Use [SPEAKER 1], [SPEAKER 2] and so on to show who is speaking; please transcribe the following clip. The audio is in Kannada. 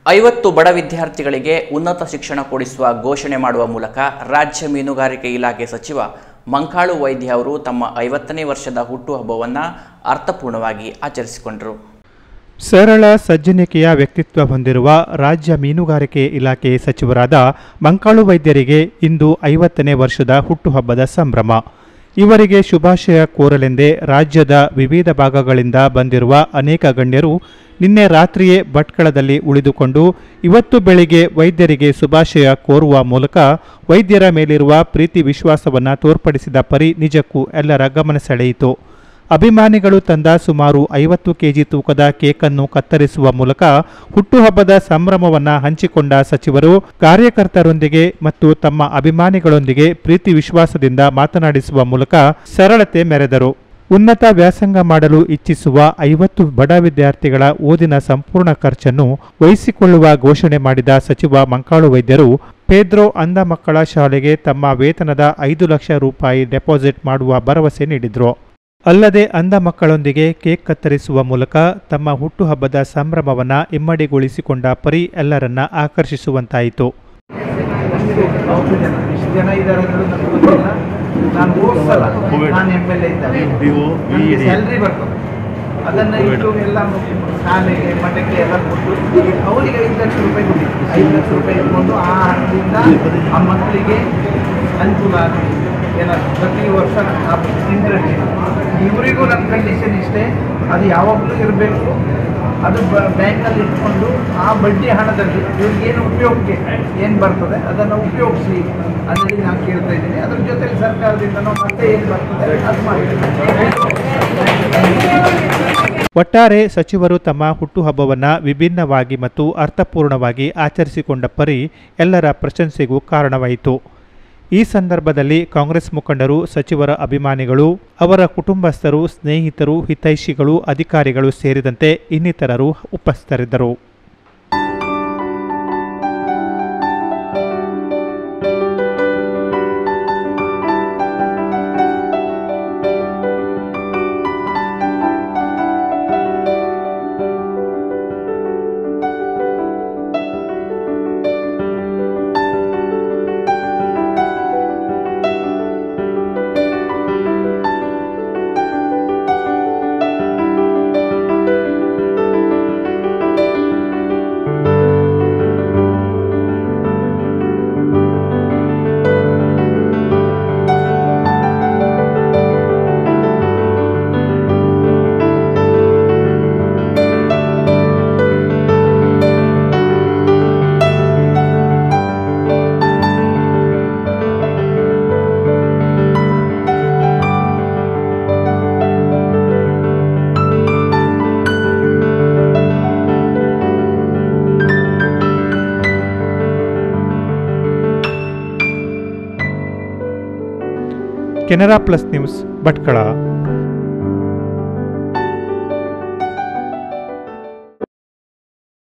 [SPEAKER 1] ಐವತ್ತು ಬಡ ವಿದ್ಯಾರ್ಥಿಗಳಿಗೆ ಉನ್ನತ ಶಿಕ್ಷಣ ಕೊಡಿಸುವ ಘೋಷಣೆ ಮಾಡುವ ಮೂಲಕ ರಾಜ್ಯ ಮೀನುಗಾರಿಕೆ ಇಲಾಖೆ ಸಚಿವ ಮಂಕಾಳು ವೈದ್ಯ ಅವರು ತಮ್ಮ ಐವತ್ತನೇ ವರ್ಷದ ಹುಟ್ಟುಹಬ್ಬವನ್ನು ಅರ್ಥಪೂರ್ಣವಾಗಿ ಆಚರಿಸಿಕೊಂಡರು
[SPEAKER 2] ಸರಳ ಸಜ್ಜನಿಕೆಯ ವ್ಯಕ್ತಿತ್ವ ಹೊಂದಿರುವ ರಾಜ್ಯ ಮೀನುಗಾರಿಕೆ ಇಲಾಖೆ ಸಚಿವರಾದ ಮಂಕಾಳು ವೈದ್ಯರಿಗೆ ಇಂದು ಐವತ್ತನೇ ವರ್ಷದ ಹುಟ್ಟುಹಬ್ಬದ ಸಂಭ್ರಮ ಇವರಿಗೆ ಶುಭಾಶಯ ಕೋರಲೆಂದೇ ರಾಜ್ಯದ ವಿವಿಧ ಭಾಗಗಳಿಂದ ಬಂದಿರುವ ಅನೇಕ ಗಣ್ಯರು ನಿನ್ನೆ ರಾತ್ರಿಯೇ ಭಟ್ಕಳದಲ್ಲಿ ಉಳಿದುಕೊಂಡು ಇವತ್ತು ಬೆಳಿಗ್ಗೆ ವೈದ್ಯರಿಗೆ ಶುಭಾಶಯ ಕೋರುವ ಮೂಲಕ ವೈದ್ಯರ ಮೇಲಿರುವ ಪ್ರೀತಿ ವಿಶ್ವಾಸವನ್ನು ತೋರ್ಪಡಿಸಿದ ಪರಿ ನಿಜಕ್ಕೂ ಎಲ್ಲರ ಗಮನ ಸೆಳೆಯಿತು ಅಭಿಮಾನಿಗಳು ತಂದ ಸುಮಾರು ಐವತ್ತು ಕೆಜಿ ತೂಕದ ಕೇಕನ್ನು ಕತ್ತರಿಸುವ ಮೂಲಕ ಹುಟ್ಟುಹಬ್ಬದ ಸಂಭ್ರಮವನ್ನ ಹಂಚಿಕೊಂಡ ಸಚಿವರು ಕಾರ್ಯಕರ್ತರೊಂದಿಗೆ ಮತ್ತು ತಮ್ಮ ಅಭಿಮಾನಿಗಳೊಂದಿಗೆ ಪ್ರೀತಿ ವಿಶ್ವಾಸದಿಂದ ಮಾತನಾಡಿಸುವ ಮೂಲಕ ಸರಳತೆ ಮೆರೆದರು ಉನ್ನತ ವ್ಯಾಸಂಗ ಮಾಡಲು ಇಚ್ಛಿಸುವ ಐವತ್ತು ಬಡ ವಿದ್ಯಾರ್ಥಿಗಳ ಓದಿನ ಸಂಪೂರ್ಣ ಖರ್ಚನ್ನು ವಹಿಸಿಕೊಳ್ಳುವ ಘೋಷಣೆ ಮಾಡಿದ ಸಚಿವ ಮಂಕಾಳು ವೈದ್ಯರು ಪೇದ್ರೋ ಅಂಧ ಮಕ್ಕಳ ಶಾಲೆಗೆ ತಮ್ಮ ವೇತನದ ಐದು ಲಕ್ಷ ರೂಪಾಯಿ ಡೆಪಾಸಿಟ್ ಮಾಡುವ ಭರವಸೆ ನೀಡಿದ್ರು ಅಲ್ಲದೆ ಅಂಧ ಮಕ್ಕಳೊಂದಿಗೆ ಕೇಕ್ ಕತ್ತರಿಸುವ ಮೂಲಕ ತಮ್ಮ ಹುಟ್ಟುಹಬ್ಬದ ಸಂಭ್ರಮವನ್ನ ಇಮ್ಮಡಿಗೊಳಿಸಿಕೊಂಡ ಪರಿ ಎಲ್ಲರನ್ನ ಆಕರ್ಷಿಸುವಂತಾಯಿತು
[SPEAKER 3] ಹೌದು ಜನ ಇಷ್ಟು ಜನ ಇದ್ದಾರೆ ಅನ್ನೋದು ನನಗೆ ಗೊತ್ತಿಲ್ಲ ನಾನು ಹೋದ ಸಲ ನಾನು ಎಮ್ ಎಲ್ ಎ ಇದ್ದಾಗ ನನಗೆ ಸ್ಯಾಲ್ರಿ ಬರ್ತದೆ ಅದನ್ನು ಇಟ್ಟು ಎಲ್ಲ ಶಾಲೆಗೆ ಮಠಕ್ಕೆ ಎಲ್ಲ ಕೊಟ್ಟು ಅವರಿಗೆ ಐದು ಲಕ್ಷ ರೂಪಾಯಿ ಕೊಟ್ಟಿದ್ದು ಐದು ಲಕ್ಷ ರೂಪಾಯಿ ಇಟ್ಕೊಂಡು ಆ ಹಣದಿಂದ ಆ ಮಕ್ಕಳಿಗೆ ಅನುಕೂಲ ಆಗಲಿ ಏನಾದ್ರು ಪ್ರತಿ ವರ್ಷ ಇಂಟ್ರೆಸ್ಟ್ ಇವರಿಗೂ ನನ್ನ ಕಂಡೀಷನ್ ಇಷ್ಟೇ ಅದು ಯಾವಾಗಲೂ ಇರಬೇಕು ಅದು ಬ್ಯಾಂಕಲ್ಲಿ ಇಟ್ಕೊಂಡು ಆ ಬಡ್ಡಿ ಹಣದಲ್ಲಿ ಇವ್ರಿಗೇನು ಉಪಯೋಗಕ್ಕೆ ಏನು ಬರ್ತದೆ ಅದನ್ನು ಉಪಯೋಗಿಸಿ ಅನ್ನೋದು ನಾನು ಕೇಳ್ತಾ ಇದ್ದೀನಿ ಅದ್ರ ಜೊತೆಲಿ ಸರ್ಕಾರದಿಂದ ನಾವು ಮತ್ತೆ ಏನು ಬರ್ತದೆ ಅದು ಮಾಡಿ
[SPEAKER 2] ಒಟ್ಟಾರೆ ಸಚಿವರು ತಮ್ಮ ಹುಟ್ಟುಹಬ್ಬವನ್ನ ವಿಭಿನ್ನವಾಗಿ ಮತ್ತು ಅರ್ಥಪೂರ್ಣವಾಗಿ ಆಚರಿಸಿಕೊಂಡ ಪರಿ ಎಲ್ಲರ ಪ್ರಶಂಸೆಗೂ ಕಾರಣವಾಯಿತು ಈ ಸಂದರ್ಭದಲ್ಲಿ ಕಾಂಗ್ರೆಸ್ ಮುಖಂಡರು ಸಚಿವರ ಅಭಿಮಾನಿಗಳು ಅವರ ಕುಟುಂಬಸ್ಥರು ಸ್ನೇಹಿತರು ಹಿತೈಷಿಗಳು ಅಧಿಕಾರಿಗಳು ಸೇರಿದಂತೆ ಇನ್ನಿತರರು ಉಪಸ್ಥಿತರಿದ್ದರು ಕೆನರಾ ಪ್ಲಸ್ ನ್ಯೂಸ್ ಭಟ್ಕಳ